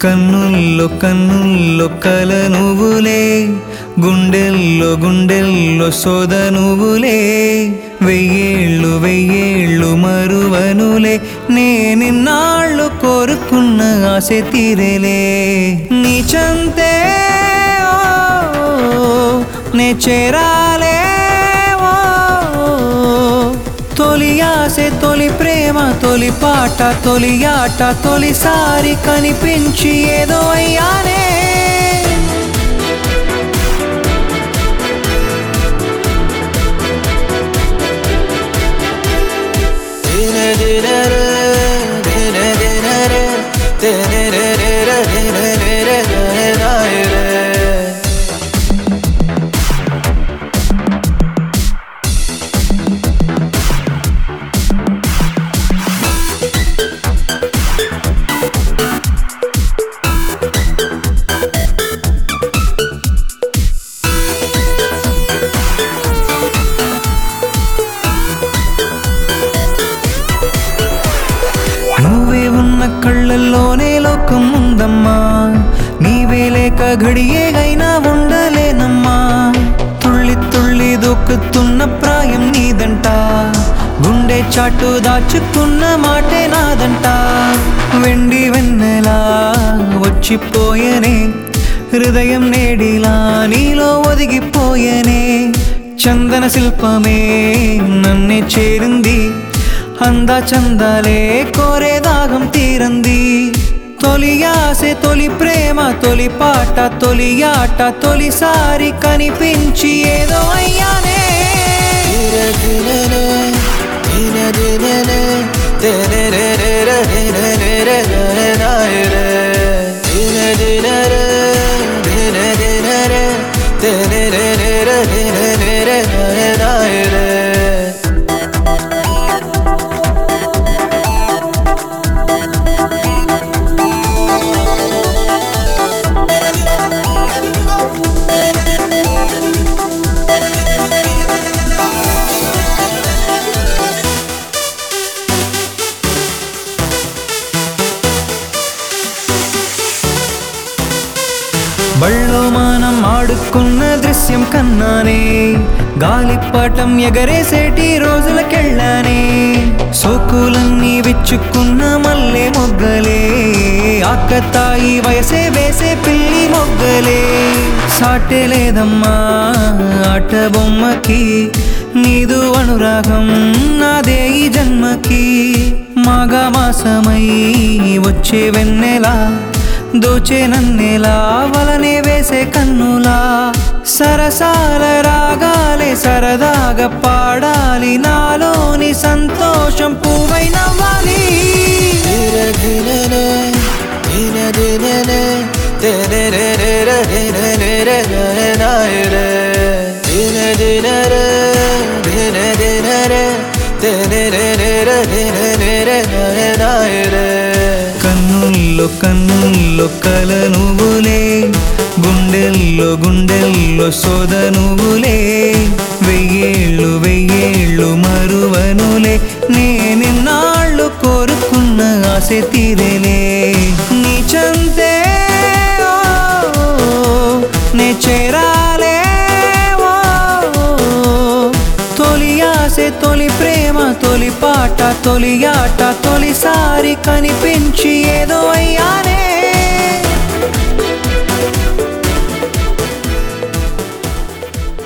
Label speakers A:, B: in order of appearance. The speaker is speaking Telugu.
A: కన్నుల్లో కన్నుల్లో కల నువ్వులే గుండెల్లో గుండెల్లో సోద నువ్వులే వెయ్యేళ్ళు వెయ్యేళ్ళు మరువనులే నేనిన్నాళ్ళు కోరుకున్న ఆశ తీరేలే నీ చంతే ఓ, నే చేరాలే ఓ, తొలి ఆశ తొలి ప్రేమ తొలి పాట తొలి ఆట తొలిసారి కనిపించి ఏదో అయ్యానే నువ్వే ఉన్న కళ్ళల్లోనే లోకం ఉందమ్మా నీవే లేక ఘడియేగైనా ఉండలేనమ్మా తుళ్ళి తుళ్ళి దొక్కుతున్న ప్రాయం నీదంట గుండె చాటు దాచుకున్న మాటే నాదంట వెండి వెన్నెలా వచ్చిపోయనే హృదయం నేడిలా నీలో ఒదిగిపోయనే చందన శిల్పమే నన్నే చేరింది అంద చందాలే కోరే దాగం తీరంది తొలి ఆసె తొలి ప్రేమ తొలి పాట తొలి ఆట తొలిసారి కనిపించి ఏదో అయ్యానే బళ్ళో మనం ఆడుకున్న దృశ్యం కన్నానే గాలిపటం ఎగరేసేటి రోజులకెళ్ళానే సోకులన్నీ విచ్చుకున్న మల్లె మొగ్గలే ఆకతాయి వయసే వేసే పిల్లి మొగ్గలే సాటే లేదమ్మా ఆట బొమ్మకి నీదు అనురాగం నాదే ఈ జన్మకి మాఘమాసమై వచ్చే వెన్నెలా దోచే నన్నెలా వలనే వేసే కన్నులా సరసాల రాగాలే సరదాగా పాడాలి నాలోని సంతోషం పువ్వై నవ్వాలి కన్నుల్లో కన్నుల్లో కల నువ్వులే గుండెల్లో గుండెల్లో సోద నువ్వులే వెయ్యేళ్ళు వెయ్యేళ్ళు మరువనులే నేనిన్నాళ్ళు కోరుకున్న ఆశ తీరేలే నీ చంతే ఓ, నే చేరాలే ఓ, తొలి ఆశ తొలి ప్రేమ తొలి పాట తొలి ఆట తొలిసారి కనిపించి ఏదో